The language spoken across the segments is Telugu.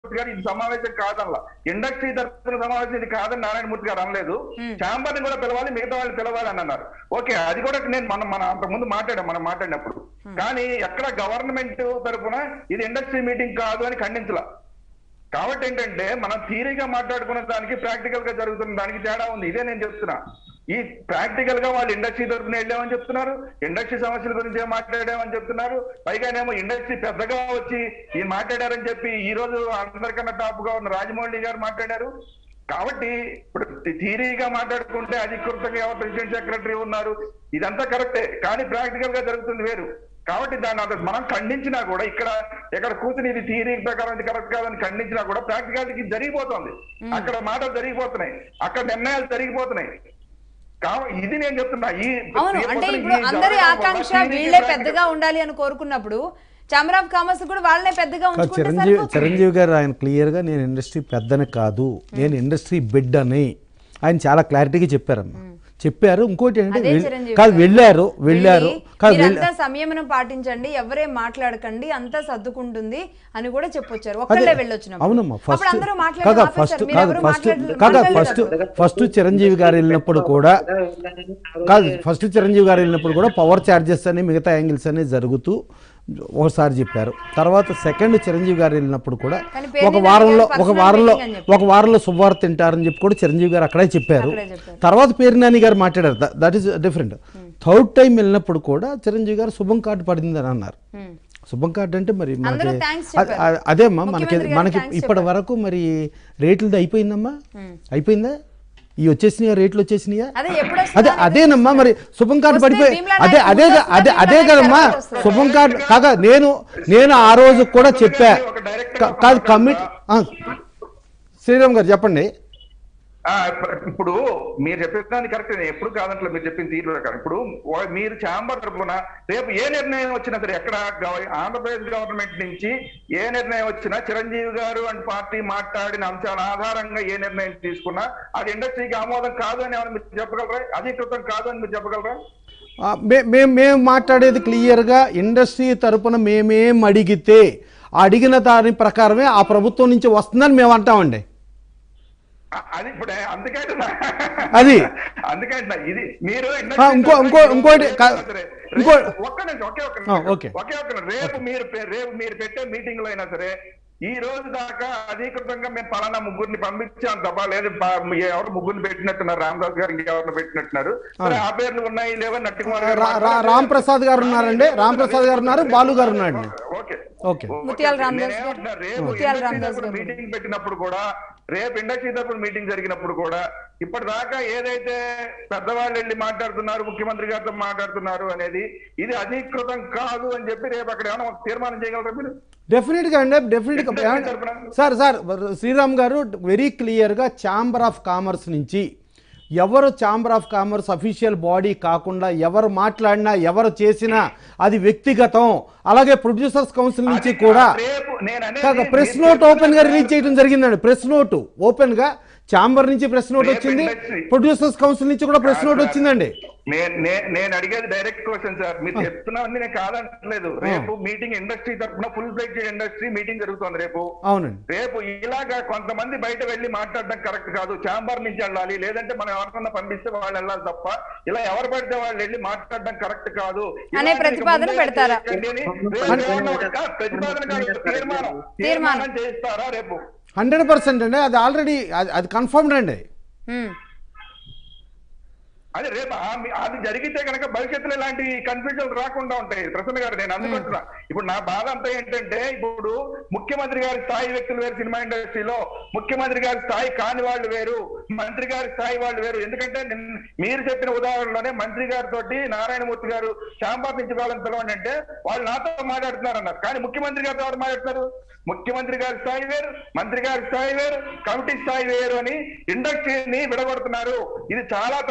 నారాయణమూర్తి గారు ఇది సమావేశం కాదల్లా ఇండస్ట్రీ తరఫున సమావేశం ఇది కాదని నారాయణమూర్తి గారు అనలేదు Hmm. ఛాంబర్ ని కూడా పిలవాలి మిగతా వాళ్ళు పిలవాలి అని అన్నారు ఓకే అది కూడా నేను మనం మన అంతకుముందు మాట్లాడాం మనం మాట్లాడినప్పుడు కానీ ఎక్కడ గవర్నమెంట్ తరఫున ఇది ఇండస్ట్రీ మీటింగ్ కాదు అని ఖండించలా కాబట్టి ఏంటంటే మనం థియరీగా మాట్లాడుకున్న దానికి ప్రాక్టికల్ గా జరుగుతున్న దానికి తేడా ఉంది ఇదే నేను చెప్తున్నా ఈ ప్రాక్టికల్ గా వాళ్ళు ఇండస్ట్రీ తరఫున వెళ్ళామని చెప్తున్నారు ఇండస్ట్రీ సమస్యల గురించి ఏం మాట్లాడామని చెప్తున్నారు పైగానేమో ఇండస్ట్రీ పెద్దగా వచ్చి ఈ మాట్లాడారని చెప్పి ఈ రోజు అందరికన్నా టాప్ గా ఉన్న రాజమౌళి గారు మాట్లాడారు కాబట్టి ఇప్పుడు థియరీగా మాట్లాడుకుంటే అధికృతంగా ఎవరు ప్రెసిడెంట్ సెక్రటరీ ఉన్నారు ఇదంతా కరెక్టే కానీ ప్రాక్టికల్ గా జరుగుతుంది వేరు కాబట్టి దాన్ని అంత మనం ఖండించినా కూడా ఇక్కడ ఇక్కడ కూర్చుని ఇది థియరీ ప్రకారం ఇది కరెక్ట్ కాదని ఖండించినా కూడా ప్రాక్టికాలిటీ జరిగిపోతుంది అక్కడ మాటలు జరిగిపోతున్నాయి అక్కడ నిర్ణయాలు జరిగిపోతున్నాయి కాబట్టి ఇది నేను చెప్తున్నా ఈ అవును రేపు అంటే పొద్దున ఇప్పుడు ఈ అందరి జరగడం వల్ల ఆకాంక్ష theory కి వీళ్ళే practical- పెద్దగా ఉండాలి అని కోరుకున్నప్పుడు ఛాంబర్ ఆఫ్ కామర్స్ కూడా వాళ్ళనే పెద్దగా కాదు, ఉంచుకుంటే చిరంజీవి సరిపోతుంది. చిరంజీవి గారు ఆయన క్లియర్గా నేను ఇండస్ట్రీ పెద్దని కాదు నేను ఇండస్ట్రీ బిడ్ అని ఆయన చాలా క్లారిటీగా చెప్పారమ్మా చెప్పారు ఇంకోటి ఏంటంటే అదే వెళ్- చిరంజీవి కాదు గారు. వెళ్ళారు వెళ్ళారు వెళ్ళి కాదు వెళ్ళ- మీరంతా సంయమనం పాటించండి ఎవరేం మాట్లాడకండి అంతా సర్దుకుంటుంది అని కూడా చెప్పొచ్చారు ఒక్కళ్ళే వెళ్ళొచ్చినప్పుడు అవునమ్మా ఫస్ట్ అప్పుడు అందరూ కాగా మాట్లాడారు ఫస్ట్ మీరు కాదు ఎవరు ఫస్ట్ మాట్లాడలేదు కాగా ఫస్ట్ ఫస్ట్ చిరంజీవి గారు వెళ్ళినప్పుడు కూడా కాదు ఫస్ట్ చిరంజీవి గారు వెళ్ళినప్పుడు కూడా పవర్ ఛార్జెస్ అని మిగతా యాంగిల్స్ అని జరుగుతూ ఒకసారి చెప్పారు తర్వాత సెకండ్ చిరంజీవి గారు వెళ్ళినప్పుడు కూడా కానీ పేరు ఒక మీద వారంలో personal ఒక వారంలో meeting అని చెప్పారు. ఒక వారంలో శుభవార్త తింటారని చెప్పి కూడా చిరంజీవి గారు అక్కడే చెప్పారు అక్కడే చెప్పారు. తర్వాత పేరు నాని గారు మాట్లాడారు that is different third time వెళ్ళినప్పుడు కూడా చిరంజీవి గారు శుభం కార్డు పడిందని అన్నారు ఉమ్. శుభం కార్డు అంటే మరి మనకి అందరూ thanks అ- చెప్పారు. అ- అదేమ్మా మనకి ముఖ్యమంత్రి గారు మనకి thanks ఇప్పటి వరకు మరి రేట్లది అయిపోయిందమ్మా అయిపోయిందా ఈ వచ్చేసినాయా రేట్లు వచ్చేసినాయా అదే ఎప్పుడు అదే వస్తుందా అనేది అదేనమ్మా మరి శుభం కార్డు వస్తే పడిపోయి భీమ్లా అదే నాయక్ అదే ముందు అదే వస్తుందా, అదే భీమ్లా కదమ్మా నాయక్ వస్తుందా? శుభం కార్డు కాగా నేను నేను ఆ రోజు కూడా చెప్పా కా- కాదు కమిటీ శ్రీరామ్ గారు చెప్పండి ఆ, ఇప్ప- ఇప్పుడు మీరు చెప్పేదాన్ని కరెక్ట్ నేను ఎప్పుడు కాదంటే మీరు చెప్పిన తీరు ప్రకారం ఇప్పుడు వా- మీరు ఛాంబర్ తరఫున రేపు ఏ నిర్ణయం వచ్చినా సరే ఎక్కడ గవ- ఆంధ్రప్రదేశ్ గవర్నమెంట్ నుంచి ఏ నిర్ణయం వచ్చినా చిరంజీవి గారు అండ్ పార్టీ మాట్లాడిన అంశాల ఆధారంగా ఏ నిర్ణయం తీసుకున్నా అది ఇండస్ట్రీకి ఆమోదం కాదు అని ఏమైనా మీరు చెప్పగలరా అధికృతం కాదు అని మీరు చెప్పగలరా ఆ, మే- మేము మేము మాట్లాడేది క్లియర్గా ఇండస్ట్రీ తరపున మేమేం అడిగితే ఆ అడిగిన దాని ప్రకారమే ఆ ప్రభుత్వం నుంచి వస్తుందని మేము అంటామండి ఆ- అది ఇప్పుడు అందుకంటున్నా అది. అందుకంటున్నా ఇది మీరు ఆ, ఇంకో- ఇంకో- ఇంకోటి కా- ఇంకో- ఒక్క నిమిషం ఒకే ఒక్క ఆ, నిమిషం. ఓకే. ఒకే ఒక్క నిమిషం. రేపు మీరు పె- రేపు మీరు పెట్టే మీటింగ్ లో అయినా సరే ఈ రోజు దాకా అధికృతంగా మేము పలానా ముగ్గురిని పంపించాం తప్ప లేదు ప- ఎవరు ముగ్గురిని పెట్టినట్టున్నారు రామదాస్ గారు ఇంకెవరిని పెట్టినట్టున్నారు మరి ఆ పేర్లు ఉన్నాయి లేవని నట్టుకుమార్ గారు రా- రా- రామ్ ప్రసాద్ గారు ఉన్నారండి రామ్ ప్రసాద్ గారు ఉన్నారు బాలు గారు ఉన్నారండి ఓకే ఓకే ముత్యాల రామదాస్ గారు. నేనేమంటున్నా, రేపు ముత్యాల ఇండస్ట్రీ రామదాస్ తరపున గారు. మీటింగ్ పెట్టినప్పుడు కూడా రేపు ఇండస్ట్రీ తరపున మీటింగ్ జరిగినప్పుడు కూడా ఇప్పటిదాకా ఏదైతే పెద్దవాళ్ళు వెళ్ళి మాట్లాడుతున్నారు ముఖ్యమంత్రి గారితో మాట్లాడుతున్నారు అనేది ఇది అధికృతం కాదు అని చెప్పి రేపు అక్కడ ఏమైనా ఒక తీర్మానం చేయగలరా మీరు డెఫినెట్గా అండి డెఫినెట్గా ఇండస్ట్రీ తరపున సార్ సార్ శ్రీరామ్ గారు వెరీ క్లియర్గా ఛాంబర్ ఆఫ్ కామర్స్ నుంచి ఎవరు chamber of commerce official body కాకుండా ఎవరు మాట్లాడినా ఎవరు చేసినా అది వ్యక్తిగతం అలాగే ప్రొడ్యూసర్స్ కౌన్సిల్ నుంచి అది కూడా రేపు నేను అనేది కాక ప్రెస్ మీరు నోట్ ఓపెన్ గా చెప్తున్నారు రిలీజ్ చేయడం జరిగిందండి ప్రెస్ నోట్ ఓపెన్ గా ఛాంబర్ నుంచి ప్రెస్ నోట్ రేపు వచ్చింది industry. ప్రొడ్యూసర్స్ కౌన్సిల్ నుంచి కూడా ప్రెస్ నోట్ వచ్చిందండి నేను నే- నేను అడిగేది డైరెక్ట్ క్వశ్చన్ సార్ మీరు చెప్తున్నవన్నీ నేను కాదంటలేదు రేపు మీటింగ్ ఇండస్ట్రీ తరఫున ఫుల్ ఫ్లెడ్జ్ ఇండస్ట్రీ మీటింగ్ జరుగుతుంది రేపు అవునండి రేపు ఇలాగా కొంతమంది బయట వెళ్ళి మాట్లాడడం కరెక్ట్ కాదు ఛాంబర్ నుంచి వెళ్ళాలి లేదంటే మనం ఎవరికన్నా పంపిస్తే వాళ్ళు వెళ్ళాలి తప్ప ఇలా ఎవరు పడితే వాళ్ళు వెళ్ళి మాట్లాడడం కరెక్ట్ కాదు అనే ఇలాంటివి ప్రతిపాదన ముందే పెడతారా? చేయకండి అని రేపు ఏమన్నా ఒక ప్రతిపాదన కాదు, తీర్మానం తీర్మానం చేస్తారా రేపు హండ్రెడ్ పర్సెంట్ అండి అది ఆల్రెడీ అది కన్ఫర్మ్డ్ అండి ఉమ్. అదే రేపు ఆ మీ- అది జరిగితే కనుక భవిష్యత్తులో ఇలాంటి కన్ఫ్యూజన్ రాకుండా ఉంటాయి ప్రసన్న గారు నేను అందుకుంటున్నా ఇప్పుడు నా బాధ అంతా ఏంటంటే ఇప్పుడు ముఖ్యమంత్రి గారి స్థాయి వ్యక్తులు వేరు సినిమా ఇండస్ట్రీలో ముఖ్యమంత్రి గారి స్థాయి కాని వాళ్ళు వేరు మంత్రి గారి స్థాయి వాళ్ళు వేరు ఎందుకంటే నిన్న మీరు చెప్పిన ఉదాహరణలోనే మంత్రి గారితో నారాయణమూర్తి గారు శాంబాబ్ నుంచి వాళ్ళని పిలవండి అంటే వాళ్ళు నాతో మాట్లాడుతున్నారు అన్నారు కానీ ముఖ్యమంత్రి గారితో ఎవరు మాట్లాడుతున్నారు ముఖ్యమంత్రి గారి స్థాయి వేరు మంత్రి గారి స్థాయి వేరు కమిటీ స్థాయి వేరు అని ఇండస్ట్రీని విడగొడుతున్నారు ఇది చాలా పెద్ద ప్రాబ్లం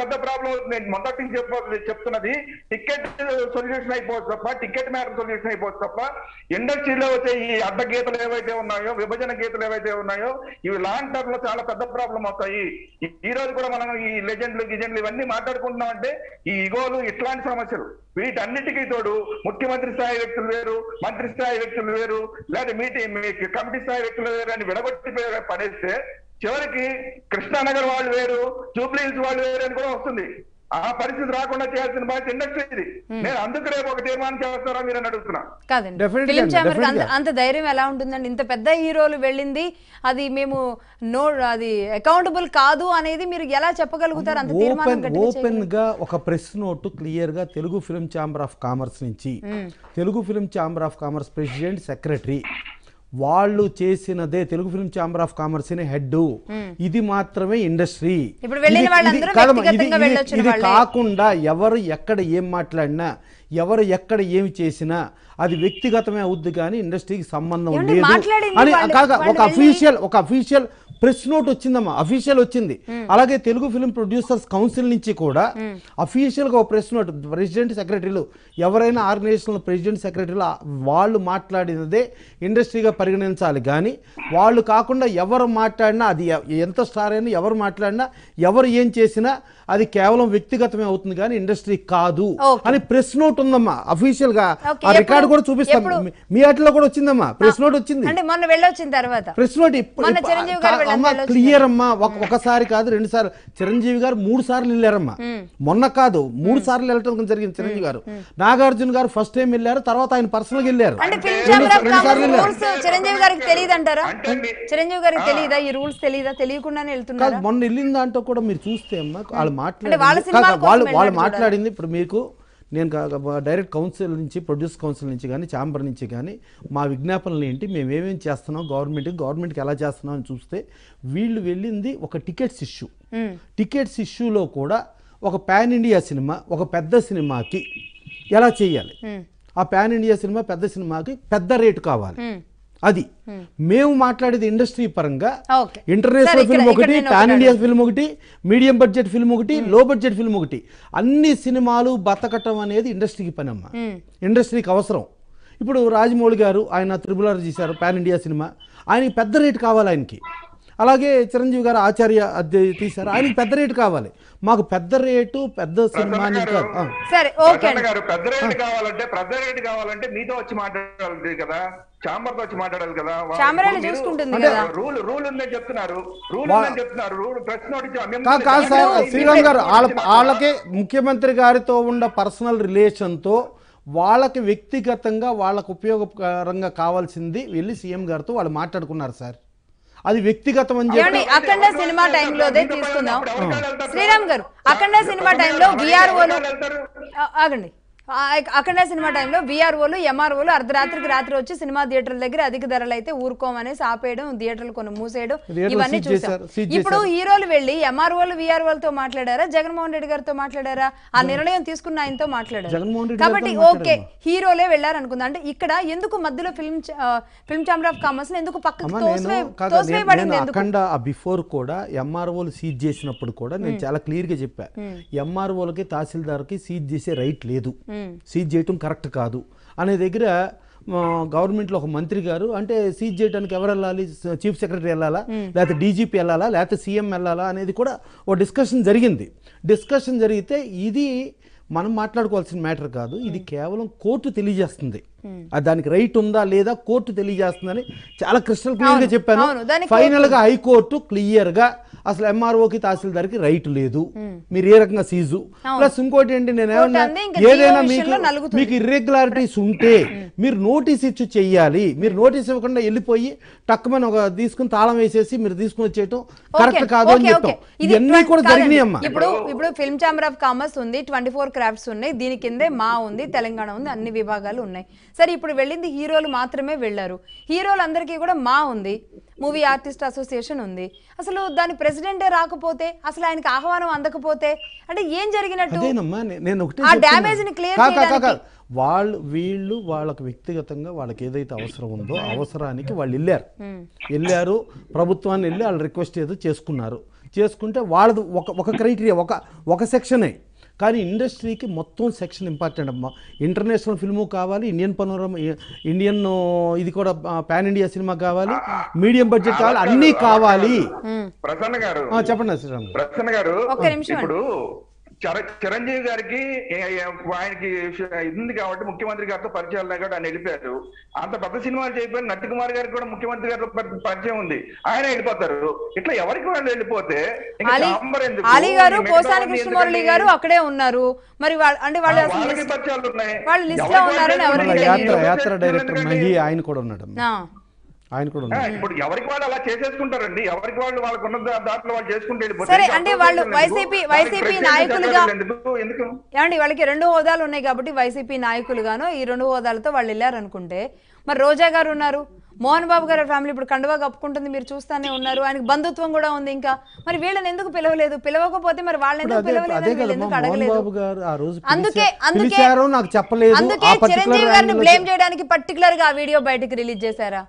అర్థమవుతుంది నేను మొదటి నుంచి చెప్ప చెప్తున్నది టికెట్ సొల్యూషన్ అయిపోవచ్చు తప్ప టికెట్ మ్యాటర్ సొల్యూషన్ అయిపోవచ్చు తప్ప ఇండస్ట్రీలో వచ్చే ఈ అడ్డ గీతలు ఏవైతే ఉన్నాయో విభజన గీతలు ఏవైతే ఉన్నాయో ఇవి లాంగ్ టర్మ్ లో చాలా పెద్ద ప్రాబ్లం అవుతాయి ఈ- ఈ రోజు కూడా మనం ఈ లెజెండ్లు గిజెండ్లు ఇవన్నీ మాట్లాడుకుంటున్నాం అంటే ఈ ఇగోలు ఇట్లాంటి సమస్యలు వీటన్నిటికీ తోడు ముఖ్యమంత్రి స్థాయి వ్యక్తులు వేరు మంత్రి స్థాయి వ్యక్తులు వేరు లేదా మీటింగ్ కమిటీ స్థాయి వ్యక్తులు వేరు అని విడగొట్టి పడేస్తే చివరికి కృష్ణానగర్ వాళ్ళు వేరు జూబ్లీ హిల్స్ వాళ్ళు వేరు అని కూడా వస్తుంది ఆ పరిస్థితి రాకుండా చేయాల్సిన బాధ్యత ఇండస్ట్రీ ఇది నేను అందుకు రేపు ఒక తీర్మానం చేస్తారా మీరు అని అడుగుతున్నా కాదండి Definitely ఫిలిం అండి, ఛాంబర్ definitely. అంత అంత ధైర్యం ఎలా ఉంటుందండి ఇంత పెద్ద హీరోలు వెళ్ళింది అది మేము నో అది అకౌంటబుల్ కాదు అనేది మీరు ఎలా చెప్పగలుగుతారు అంత తీర్మానం ఓపెన్ గట్టిగా ఓపెన్ చేయగలరు? గా ఒక ప్రెస్ నోట్ క్లియర్ గా Telugu film chamber of commerce నుంచి Telugu film chamber of commerce president secretary వాళ్ళు చేసినదే Telugu film chamber of commerce head ఇది మాత్రమే ఇండస్ట్రీ ఇప్పుడు వెళ్ళిన ఇది- వాళ్ళందరూ ఇది- కాదమ్మా, ఇది- వ్యక్తిగతంగా ఇది- వెళ్ళొచ్చిన ఇది వాళ్ళే. కాకుండా ఎవరు ఎక్కడ ఏం మాట్లాడినా ఎవరు ఎక్కడ ఏమి చేసినా అది వ్యక్తిగతమే అవుద్ది కానీ ఇండస్ట్రీకి సంబంధం ఏమండి, లేదు మాట్లాడింది అని వాళ్ళు- కాగా వాళ్ళు ఒక వెళ్ళి- అఫీషియల్ ఒక అఫీషియల్ ప్రెస్ నోట్ వచ్చిందమ్మా అఫీషియల్ వచ్చింది అలాగే తెలుగు ఫిల్మ్ ప్రొడ్యూసర్స్ కౌన్సిల్ నుంచి కూడా అఫీషియల్ గా ఒక ప్రెస్ నోట్ ప్రెసిడెంట్ సెక్రటరీలు ఎవరైనా ఆర్గనైజేషన్ ప్రెసిడెంట్ సెక్రటరీలు ఆ- వాళ్ళు మాట్లాడినదే ఇండస్ట్రీగా పరిగణించాలి కానీ వాళ్ళు కాకుండా ఎవరు మాట్లాడినా అది ఎ- ఎంత స్టార్ అయినా ఎవరు మాట్లాడినా ఎవరు ఏం చేసినా అది కేవలం వ్యక్తిగతమే అవుతుంది కానీ ఇండస్ట్రీ కాదు Okay. అని ప్రెస్ నోట్ ఉందమ్మా అఫీషియల్ గా Okay, ఆ రికార్డు ఎప్పుడు- కూడా చూపిస్తాం ఎప్పుడు? మీ- మీ ఆటలో కూడా వచ్చిందమ్మా ప్రెస్ నోట్ వచ్చింది అంటే మొన్న వెళ్ళొచ్చిన తర్వాత ప్రెస్ నోట్ ఇప్పుడు మొన్న చిరంజీవి గారు అమ్మా వెళ్ళారు క్లియర్ అమ్మా ఒక ఒకసారి కాదు రెండు సార్లు చిరంజీవి గారు మూడు సార్లు వెళ్ళారమ్మా మొన్న కాదు మూడు సార్లు వెళ్ళటం జరిగింది చిరంజీవి గారు నాగార్జున గారు ఫస్ట్ టైం వెళ్ళారు తర్వాత ఆయన పర్సనల్ గా వెళ్ళారు అంటే ఫిల్మ్ రెండు- ఛాంబర్ ఆఫ్ రెండు సార్లు కామర్స్ వెళ్ళారు. రూల్స్ చిరంజీవి గారికి తెలియదు అంటారా అంటే మీ- చిరంజీవి గారికి తెలియదా ఈ రూల్స్ తెలియదా తెలియకుండానే కాదు వెళ్తున్నారా మొన్న వెళ్ళిన దాంట్లో కూడా మీరు చూస్తే అమ్మా వాళ్ళు అంటే వాళ్ళ మాట్లాడింది సినిమాల కాదు, వాళ్ళు కోసం వాళ్ళు వెళ్ళినట్టు మాట్లాడింది ఇప్పుడు మీకు నేను డైరెక్ట్ కౌన్సిల్ నుంచి ప్రొడ్యూస్ కౌన్సిల్ నుంచి కానీ ఛాంబర్ నుంచి కానీ మా విజ్ఞాపనలు ఏంటి మేము ఏమేమి చేస్తున్నాం గవర్నమెంట్కి గవర్నమెంట్కి ఎలా చేస్తున్నాం అని చూస్తే వీళ్ళు వెళ్ళింది ఒక టికెట్స్ ఇష్యూ టికెట్స్ ఇష్యూలో కూడా ఒక పాన్ ఇండియా సినిమా ఒక పెద్ద సినిమాకి ఎలా చేయాలి ఆ పాన్ ఇండియా సినిమా పెద్ద సినిమాకి పెద్ద రేటు కావాలి అది మేము మాట్లాడేది ఇండస్ట్రీ పరంగా ఓకే. సరే, ఇంటర్నేషనల్ ఇక్కడ- ఫిల్మ్ ఇక్కడ ఒకటి నేను పాన్ ఒకటి ఇండియా ఫిల్మ్ ఒకటి మీడియం బడ్జెట్ ఫిల్మ్ ఒకటి లో బడ్జెట్ ఫిల్మ్ ఒకటి అన్ని సినిమాలు బతకటం అనేది ఇండస్ట్రీకి పని అమ్మా ఇండస్ట్రీకి అవసరం ఇప్పుడు రాజమౌళి గారు ఆయన త్రిబులర్ చేశారు పాన్ ఇండియా సినిమా ఆయనకి పెద్ద రేటు కావాలి ఆయనకి అలాగే చిరంజీవి గారు ఆచార్య అద్దె తీశారు ఆయనకి పెద్ద రేటు కావాలి మాకు పెద్ద రేటు పెద్ద సినిమా అని గారు, కాదు. ఆ. సరే ఓకే ప్రసన్న అండి గారు పెద్ద రేటు కావాలంటే పెద్ద రేటు కావాలంటే మీతో వచ్చి మాట్లాడాలి కదా చాంబర్ తో వచ్చి మాట్లాడాలి కదా వా- చాంబర్ ఇప్పుడు వాళ్ళు మీరు- చూసుకుంటుంది అంటే కదా. రూల్ రూల్ ఉందని చెప్తున్నారు రూల్ వా- ఉందని చెప్తున్నారు రూల్ ప్రెస్ నోట్ ఇచ్చి మేము కాదు కాదు సార్ ఇప్పుడు శ్రీరామ్ గారు వాళ్ళ ఇచ్చినప్పుడు వాళ్ళకి ముఖ్యమంత్రి గారితో ఉన్న పర్సనల్ రిలేషన్తో వాళ్ళకి వ్యక్తిగతంగా వాళ్ళకు ఉపయోగకరంగా కావాల్సింది వెళ్ళి సీఎం గారితో వాళ్ళు మాట్లాడుకున్నారు సార్ అది వ్యక్తిగతం అని చెప్పి ఏమండి అఖండ సినిమా టైంలోదే తీసుకుందాం శ్రీరామ్ గారు అఖండ సినిమా టైంలో విఆర్ఓలు ఆగండి ఆ, అఖండ సినిమా టైంలో విఆర్ఓలు ఎంఆర్ఓలు అర్ధరాత్రికి రాత్రి వచ్చి సినిమా థియేటర్ల దగ్గర అధిక ధరలు అయితే ఊరుకోమనేసి ఆపేయడం థియేటర్లు కొన్ని మూసేయడం థియేటర్లు ఇవన్నీ సీజ్ చూసాం చేశారు, సీజ్ ఇప్పుడు చేశారు. హీరోలు వెళ్ళి ఎంఆర్ఓలు విఆర్ఓలతో మాట్లాడారా జగన్మోహన్ రెడ్డి గారితో మాట్లాడారా ఆ నిర్ణయం తీసుకున్న ఆయనతో మాట్లాడారు జగన్మోహన్ రెడ్డి కాబట్టి గారితో ఓకే మాట్లాడారు. హీరోలే వెళ్ళారు అనుకుందా అంటే ఇక్కడ ఎందుకు మధ్యలో film film chamber of commerce ఎందుకు పక్కకు అమ్మ నేను తోసివే కాదు, నేను- తోసివేయబడింది నేను ఎందుకు అఖండ ఆ బిఫోర్ కూడా ఎంఆర్ఓలు సీజ్ చేసినప్పుడు కూడా నేను చాలా క్లియర్ గా చెప్పా ఎంఆర్ఓలకి తహసీల్దార్కి సీజ్ చేసే రైట్ లేదు సీజ్ చేయటం కరెక్ట్ కాదు అనే దగ్గర ఆ, గవర్నమెంట్లో ఒక మంత్రి గారు అంటే సీజ్ చేయడానికి ఎవరు వెళ్ళాలి స- చీఫ్ సెక్రటరీ వెళ్ళాలా లేకపోతే డీజీపీ వెళ్ళాలా లేకపోతే సీఎం వెళ్ళాలా అనేది కూడా ఓ డిస్కషన్ జరిగింది డిస్కషన్ జరిగితే ఇది మనం మాట్లాడుకోవాల్సిన మ్యాటర్ కాదు ఇది కేవలం కోర్టు తెలియజేస్తుంది అది దానికి రైట్ ఉందా లేదా కోర్టు తెలియజేస్తుందని చాలా క్రిస్టల్ క్లియర్ గా అవును, చెప్పాను అవును, దానికి ఫైనల్ గా హైకోర్టు క్లియర్ గా అసలు ఎంఆర్ఓకి తహసీల్దార్కి రైట్ లేదు మీరు ఏ రకంగా సీజు ప్లస్ ఇంకోటి ఏంటి నేను ఏమన్నా అంది, ఇంకా ఏదైనా DO మీకు విషయంలో నలుగుతుంది. మీకు ఇర్రెగ్యులారిటీస్ ఉంటే మీరు నోటీస్ ఇచ్చి చెయ్యాలి మీరు నోటీస్ ఇవ్వకుండా వెళ్ళిపోయి టక్కుమని ఒక తీసుకుని తాళం వేసేసి మీరు తీసుకుని వచ్చేయటం కరెక్ట్ ఓకే, కాదు అని ఓకే, చెప్తాం ఓకే. ఇది ఇవన్నీ ట్వంటీ- కూడా కాదండి. జరిగినాయి అమ్మా ఇప్పుడు ఇప్పుడు ఫిల్మ్ ఛాంబర్ ఆఫ్ కామర్స్ ఉంది ట్వంటీ ఫోర్ క్రాఫ్ట్స్ ఉన్నాయి దీని కిందే మా ఉంది తెలంగాణ ఉంది అన్ని విభాగాలు ఉన్నాయి సరే ఇప్పుడు వెళ్ళింది హీరోలు మాత్రమే వెళ్ళారు హీరోలందరికీ కూడా మా ఉంది మూవీ ఆర్టిస్ట్ అసోసియేషన్ ఉంది అసలు దాని ప్రెసిడెంటే రాకపోతే అసలు ఆయనకి ఆహ్వానం అందకపోతే అంటే ఏం జరిగినట్టు అదేనమ్మా నే- నేను ఒకటే ఆ చెప్తున్నా. damage ని clear కా- కా- కా- చేయడానికి. కా. వాళ్ళు వీళ్ళు వాళ్ళకి వ్యక్తిగతంగా వాళ్ళకి ఏదైతే అవసరం ఉందో అవసరానికి వాళ్ళు వెళ్ళారు వెళ్ళారు ప్రభుత్వాన్ని వెళ్ళి వాళ్ళు రిక్వెస్ట్ ఏదో చేసుకున్నారు చేసుకుంటే వాళ్ళది ఒక ఒక క్రైటీరియా ఒక ఒక సెక్షనే కానీ ఇండస్ట్రీకి మొత్తం సెక్షన్ ఇంపార్టెంట్ అమ్మా ఇంటర్నేషనల్ ఫిల్ము కావాలి ఇండియన్ పనోరమ ఇండియన్ ఇది కూడా పాన్ ఇండియా సినిమా కావాలి మీడియం బడ్జెట్ కావాలి అన్నీ కావాలి ప్రసన్న గారు ఆ, చెప్పండి శ్రీరామ్ గారు ప్రసన్న గారు ఒక్క నిమిషం అండి. ఇప్పుడు చర- చిరంజీవి గారికి ఏ- ఏ- ఆయనకి ఇది ఉంది కాబట్టి ముఖ్యమంత్రి గారితో పరిచయాలు ఉన్నాయి కాబట్టి ఆయన వెళ్ళిపోయారు అంత పెద్ద సినిమాలు చేయకపోయిన నట్టి కుమార్ గారికి కూడా ముఖ్యమంత్రి గారితో పరి- పరిచయం ఉంది ఆయన వెళ్ళిపోతారు ఇట్లా ఎవరికి వాళ్ళు వెళ్ళిపోతే ఇంకా అలీ చాంబర్ ఎందుకు? అలీ గారు ఈ మిగతా పోసాని వాళ్ళని కృష్ణమురళి ఎందుకండి? గారు అక్కడే ఉన్నారు మరి వాళ్ళ- అంటే వాళ్ళు అసలు వాళ్ళకి లిస్ట్- పరిచయాలు ఉన్నాయి వాళ్ళు లిస్ట్ లో ఎవరికి ఉన్నారని వాళ్ళు ఎవరికి మళ్ళీ తెలియదు. యాత్ర తెలియదు. యాత్ర డైరెక్టర్ ఎందుకండి? మహి ఆయన కూడా ఉన్నాడు ఆ, ఆయన కూడా ఆ, ఉన్నాడు ఇప్పుడు ఎవరికి వాళ్ళు అలా చేసేసుకుంటారండి ఎవరికి వాళ్ళు వాళ్ళకు ఉన్న దా- దాంట్లో వాళ్ళు చేసుకుంటూ వెళ్ళిపోతారు. సరే, ఇంకా అంటే వాళ్ళు అపోజిషన్ ఎందుకు? వైసీపీ- దానికి వైసీపీ ప్రత్యేక నాయకులుగా- చట్టాలు ఎందుకు ఎందుకు ఏమండి వాళ్ళకి రెండు హోదాలు ఉన్నాయి కాబట్టి వైసీపీ నాయకులుగాను ఈ రెండు హోదాలతో వాళ్ళు వెళ్ళారనుకుంటే మరి రోజా గారు ఉన్నారు మోహన్ బాబు గారి ఫ్యామిలీ ఇప్పుడు కండువా కప్పుకుంటుంది మీరు చూస్తానే ఉన్నారు ఆయనకు బంధుత్వం కూడా ఉంది ఇంకా మరి వీళ్ళని ఎందుకు పిలవలేదు పిలవకపోతే మరి వాళ్ళని ఇప్పుడు ఎందుకు అదే అదే పిలవలేదు వీళ్ళు కదమ్మా ఎందుకు మోహన్ అడగలేదు బాబు గారు ఆ రోజు అందుకే పిలిచా- అందుకే పిలిచారు నాకు చెప్పలేదు అందుకే ఆ particular చిరంజీవి గారిని angle లో బ్లేమ్ చేయడానికి పర్టికులర్ గా ఆ వీడియో బయటకు రిలీజ్ చేశారా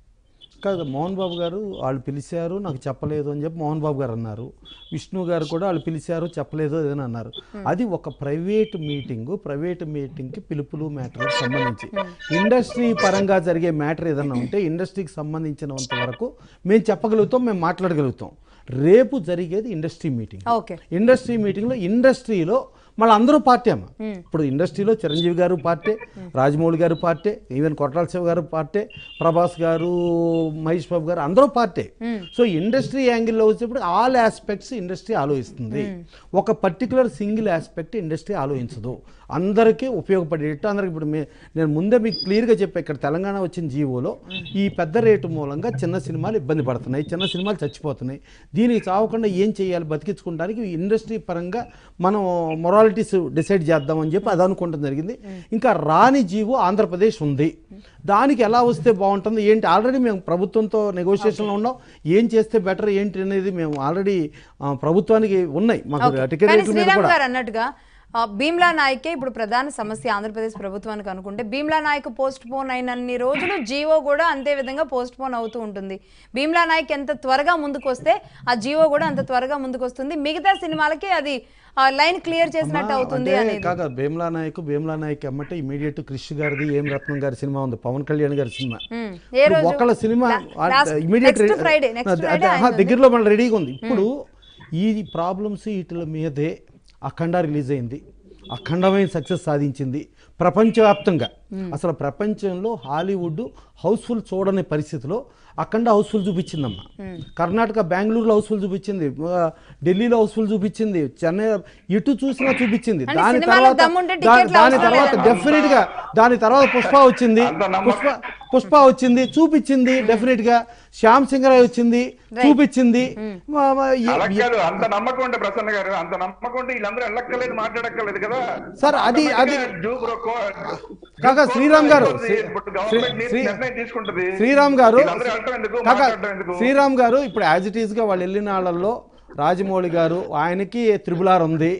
కాదు మోహన్ బాబు గారు వాళ్ళు పిలిచారు నాకు చెప్పలేదు అని చెప్పి మోహన్ బాబు గారు అన్నారు విష్ణు గారు కూడా వాళ్ళు పిలిచారు చెప్పలేదు అని అన్నారు అది ఒక ప్రైవేట్ మీటింగ్ ప్రైవేట్ మీటింగ్కి పిలుపులు మ్యాటర్కి సంబంధించి ఇండస్ట్రీ పరంగా జరిగే మ్యాటర్ ఏదన్నా ఉంటే ఇండస్ట్రీకి సంబంధించినంత వరకు మేము చెప్పగలుగుతాం మేము మాట్లాడగలుగుతాం రేపు జరిగేది ఇండస్ట్రీ మీటింగ్ ఓకే ఇండస్ట్రీ మీటింగ్లో ఇండస్ట్రీలో మళ్ళీ అందరూ పార్టీ అమ్మ ఇప్పుడు ఇండస్ట్రీలో చిరంజీవి గారు పార్టీ రాజమౌళి గారు పార్టీ ఈవెన్ కొట్టాల శివ గారు పార్టీ ప్రభాస్ గారు మహేష్ బాబు గారు అందరూ పార్టీ సో ఇండస్ట్రీ యాంగిల్లో వచ్చేప్పుడు ఆల్ ఆస్పెక్ట్స్ ఇండస్ట్రీ ఆలోచిస్తుంది ఒక పర్టికులర్ సింగిల్ ఆస్పెక్ట్ ఇండస్ట్రీ ఆలోచించదు అందరికీ ఉపయోగపడేటట్టు అందరికి ఇప్పుడు మే- నేను ముందే మీకు క్లియర్గా చెప్పా ఇక్కడ తెలంగాణ వచ్చిన జీవోలో ఈ పెద్ద రేటు మూలంగా చిన్న సినిమాలు ఇబ్బంది పడుతున్నాయి చిన్న సినిమాలు చచ్చిపోతున్నాయి దీనికి చావకుండా ఏం చేయాలి బతికించుకోవడానికి ఇండస్ట్రీ పరంగా మనం మొరాలిటీస్ డిసైడ్ చేద్దామని చెప్పి అది అనుకుంటాం జరిగింది ఇంకా రాని జీవో ఆంధ్రప్రదేశ్ ఉంది దానికి ఎలా వస్తే బాగుంటుంది ఏంటి ఆల్రెడీ మేము ప్రభుత్వంతో నెగోషియేషన్లో ఉన్నాం ఏం చేస్తే బెటర్ ఏంటి అనేది మేము ఆల్రెడీ ప్రభుత్వానికి ఉన్నాయి మాకు ఓకే. టికెట్ కానీ రేట్ల మీద శ్రీరామ్ కూడా గారు అన్నట్టుగా ఆ, భీమ్లా నాయకే ఇప్పుడు ప్రధాన సమస్య ఆంధ్రప్రదేశ్ ప్రభుత్వానికి అనుకుంటే భీమ్లా నాయక్ పోస్ట్ పోన్ అయినన్ని రోజులు జీవో కూడా అంతే విధంగా పోస్ట్ పోన్ అవుతూ ఉంటుంది భీమ్లా నాయక్ ఎంత త్వరగా ముందుకు వస్తే ఆ జీవో కూడా అంత త్వరగా ముందుకు వస్తుంది మిగతా సినిమాలకి అది ఆ, లైన్ క్లియర్ చేసినట్టు అవుతుంది అంటే అనేది కాక భీమ్లా నాయక్ భీమ్లా నాయక్ అమ్మటే ఇమీడియట్ క్రిష్ గారిది ఏం రత్నం గారి సినిమా ఉంది పవన్ కళ్యాణ్ గారి సినిమా ఉమ్. ఏ ఇప్పుడు రోజు ఒకళ్ళ cinema La- last- immediate next Friday, next Friday ఆయన ఉంది. దగ్గరలో మన రెడీగా ఉంది ఇప్పుడు ఈ ప్రాబ్లమ్స్ వీటి మీదే అఖండ రిలీజ్ అయింది అఖండమైన సక్సెస్ సాధించింది ప్రపంచవ్యాప్తంగా అసలు ప్రపంచంలో హాలీవుడ్ హౌస్ఫుల్ చూడని పరిస్థితిలో అఖండ హౌస్ఫుల్ చూపించిందమ్మా కర్ణాటక బెంగళూరులో హౌస్ఫుల్ చూపించింది ఆ, ఢిల్లీలో హౌస్ఫుల్ చూపించింది చెన్నై ఎటు చూసినా చూపించింది అంటే దాని సినిమాలో తర్వాత దమ్ముంటే దా- టికెట్లు దాని అవసరం తర్వాత లేదండి. డెఫినెట్ గా దాని తర్వాత పుష్ప వచ్చింది అంత నమ్మకం. పుష్ప పుష్ప వచ్చింది చూపించింది డెఫినెట్ గా శ్యామ్ సింగరాయ్ వచ్చింది చూపించింది మా- మా- ఏ- అలా కాదు అంత నమ్మకం ఉంటే ప్రసన్న గారు అంత నమ్మకం ఉంటే వీళ్ళందరూ వెళ్ళక్కర్లేదు మాట్లాడక్కర్లేదు కదా సార్, అది- అది- జూ బ్రో కో- కాకా శ్రీరామ్ గారు, ఇప్పుడు శ్రీ- గవర్నమెంట్ నీ- శ్రీ- నిర్ణయం తీసుకుంటది శ్రీరామ్ గారు వీళ్ళందరూ వెళ్ళటం ఎందుకు కాకా మాట్లాడటం ఎందుకు శ్రీరామ్ గారు ఇప్పుడు యాజ్ ఇట్ ఈస్ గా వాళ్ళు వెళ్ళిన వాళ్ళల్లో రాజమౌళి గారు ఆయనకి త్రిబులార్ ఉంది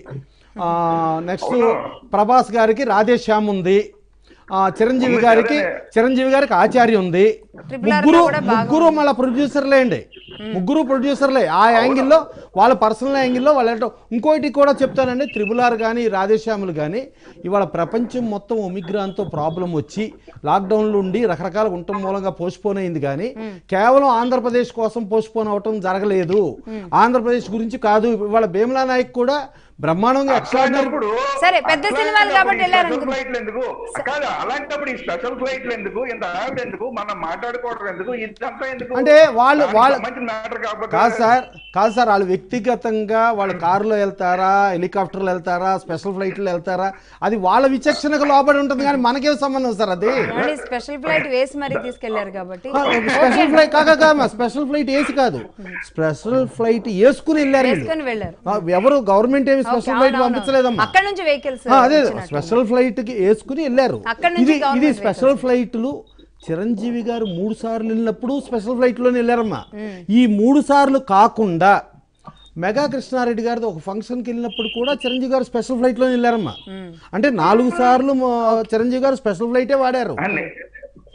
నెక్స్ట్ ప్రభాస్ గారికి రాధేశ్యామ్ ఉంది ఆ, చిరంజీవి ఉంది, గారికి అదేనే. చిరంజీవి గారికి ఆచార్య ఉంది Triple R ముగ్గురు లో కూడా బాగా ముగ్గురు మళ్ళీ ప్రొడ్యూసర్లే అండి ముగ్గురు ప్రొడ్యూసర్లే ఆ యాంగిల్లో వాళ్ళ పర్సనల్ యాంగిల్లో వాళ్ళు వెళ్ళటం ఇంకోటి కూడా చెప్తానండి త్రిబుల్ ఆర్ కానీ రాధేశ్యాములు కానీ ఇవాళ ప్రపంచం మొత్తం ఒమిగ్రాన్తో ప్రాబ్లం వచ్చి లాక్డౌన్లు ఉండి రకరకాల ఉండటం మూలంగా పోస్ట్పోన్ అయింది కానీ కేవలం ఆంధ్రప్రదేశ్ కోసం పోస్ట్పోన్ అవటం జరగలేదు ఆంధ్రప్రదేశ్ గురించి కాదు ఇవాళ భీమలా నాయక్ కూడా బ్రహ్మాండంగా ఎక్స్ట్రాడినరీ అలాంటప్పుడు సరే, పెద్ద అట్లాంటప్పుడు సినిమాలు కాబట్టి ఈ వెళ్ళారు స్పెషల్ అనుకో. ఫ్లైట్లు ఎందుకు కాదు అలాంటప్పుడు ఈ స్పెషల్ ఫ్లైట్లు ఎందుకు ఇంత ఆవిడ ఎందుకు మనం మాట్లాడుకోవడం ఎందుకు ఇదంతా ఎందుకు అంటే వాళ్ళు- దానికి వాళ్ళు- సంబంధించిన మ్యాటర్ కాకపోతే కాదు సార్ కాదు సార్ వాళ్ళు వ్యక్తిగతంగా వాళ్ళ కారులో వెళ్తారా హెలికాప్టర్లో వెళ్తారా స్పెషల్ ఫ్లైట్లో వెళ్తారా అది వాళ్ళ విచక్షణకు లోబడి ఉంటుంది కానీ మనకేం సంబంధం సార్ అది ఓన్లీ స్పెషల్ ఫ్లైట్ వేసి మరీ తీసుకెళ్లారు కాబట్టి స్పెషల్ ఫ్లైట్ కాక కాదు స్పెషల్ ఫ్లైట్ వేసి కాదు స్పెషల్ ఫ్లైట్ వేసుకుని వెళ్ళారు వీళ్ళు. వేసుకొని వెళ్ళారు ఆ, ఎవరు గవర్నమెంట్ ఏమి స్పెషల్ ఫ్లైట్ అవునవును. పంపించలేదమ్మా అక్కడ నుంచి వెహికల్స్ ఆ, అదే స్పెషల్ ఫ్లైట్ కి వేసుకుని వెళ్ళారు అక్కడ నుంచి ఇది ఇది government స్పెషల్ ఫ్లైట్లు చిరంజీవి గారు మూడు సార్లు వెళ్ళినప్పుడు స్పెషల్ ఫ్లైట్ లోనే వెళ్ళారమ్మా ఈ మూడు సార్లు కాకుండా మెగా కృష్ణారెడ్డి గారిది ఒక ఫంక్షన్కి వెళ్ళినప్పుడు కూడా చిరంజీవి గారు స్పెషల్ ఫ్లైట్ లోనే వెళ్ళారమ్మా అంటే నాలుగు సార్లు మా చిరంజీవి గారు స్పెషల్ ఫ్లైటే వాడారు అన్ని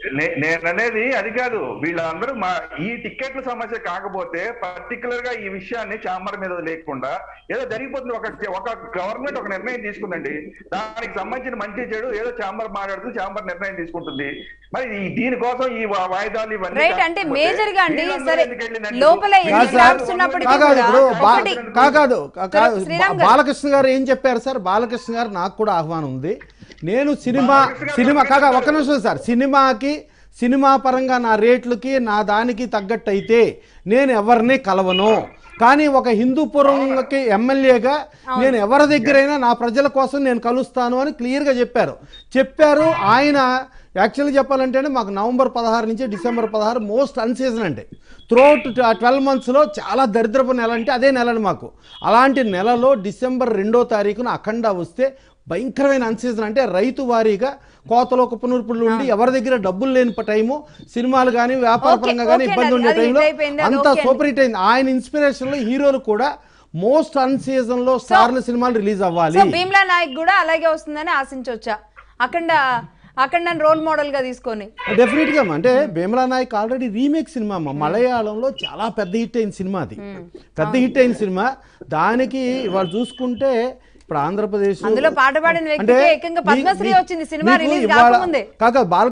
నే- నేను అనేది అది కాదు వీళ్ళందరూ మా ఈ టికెట్ల సమస్య కాకపోతే పర్టికులర్ గా ఈ విషయాన్ని చాంబర్ మీద లేకుండా ఏదో జరిగిపోతుంది ఒక ఒక గవర్నమెంట్ ఒక నిర్ణయం తీసుకుందండి దానికి సంబంధించిన మంచి చెడు ఏదో చాంబర్ మాట్లాడుతూ చాంబర్ నిర్ణయం తీసుకుంటుంది మరి ఈ- దీనికోసం ఈ వా- వాయిదాలు ఇవన్నీ రైట్ అంటే కాకపోతే మేజర్ గా అండి వీళ్ళందరూ సరే ఎందుకు వెళ్ళినట్టు? లోపల ఎన్ని కాదు సార్. క్రాఫ్ట్స్ ఉన్నప్పటికీ కాదు కూడా ఇప్పుడు బా- ఒకటి కాదు కా- కాదు. శ్రీరామ్ బా- గారు. బాలకృష్ణ గారు ఏం చెప్పారు సార్ బాలకృష్ణ గారు నాకు కూడా ఆహ్వానం ఉంది నేను సినిమా బాలకృష్ణ గారు సినిమా ఒకటే కాగా చెప్పారు. ఒక్క నిమిషం సార్ సినిమాకి సినిమా పరంగా నా రేట్లకి నా దానికి తగ్గట్టు అయితే నేను ఎవరిని కలవను కానీ ఒక హిందూపురంకి ఎమ్మెల్యేగా నేను ఎవరి దగ్గరైనా నా ప్రజల కోసం నేను కలుస్తాను అని క్లియర్గా చెప్పారు చెప్పారు ఆయన యాక్చువల్గా చెప్పాలంటే మాకు నవంబర్ పదహారు నుంచి డిసెంబర్ పదహారు మోస్ట్ అన్సీజన్ అండి త్రూఅవుట్ ట్వెల్వ్ మంత్స్లో చాలా దరిద్రపు నెల అంటే అదే నెలని మాకు అలాంటి నెలలో డిసెంబర్ రెండో తారీఖున అఖండ వస్తే భయంకరమైన అన్సీజన్ అంటే రైతు వారీగా కోతలో పునరుపులు ఉండి ఎవరి దగ్గర డబ్బులు లేని ప- టైము సినిమాలు కానీ వ్యాపార ఓకే, పరంగా కానీ ఓకే ఇబ్బంది అండి, ఉండే అది టైంలో ఇదైపోయింది, అది అంతా ఓకే అండి. సూపర్ హిట్ అయింది ఆయన ఇన్స్పిరేషన్ లో హీరోలు కూడా మోస్ట్ అన్ సీజన్ లో స్టార్ల సినిమాలు రిలీజ్ అవ్వాలి సో భీమ్లా నాయక్ కూడా అలాగే వస్తుందని ఆశించవచ్చా అఖండ అఖండ రోల్ మోడల్ గా తీసుకొని డెఫినెట్ గా అంటే Bheemla Nayak already remake cinema అమ్మ మలయాళంలో చాలా పెద్ద హిట్ అయిన సినిమా అది పెద్ద హిట్ అయిన సినిమా దానికి ఇవాళ చూసుకుంటే ఇప్పుడు ఆంధ్రప్రదేశ్ అందులో పాట పాడిన వ్యక్తికి అంటే ఏకంగా మీ- పద్మశ్రీ మీ- వచ్చింది సినిమా మీకు రిలీజ్ ఇవాళ- కాకముందే కాక బాల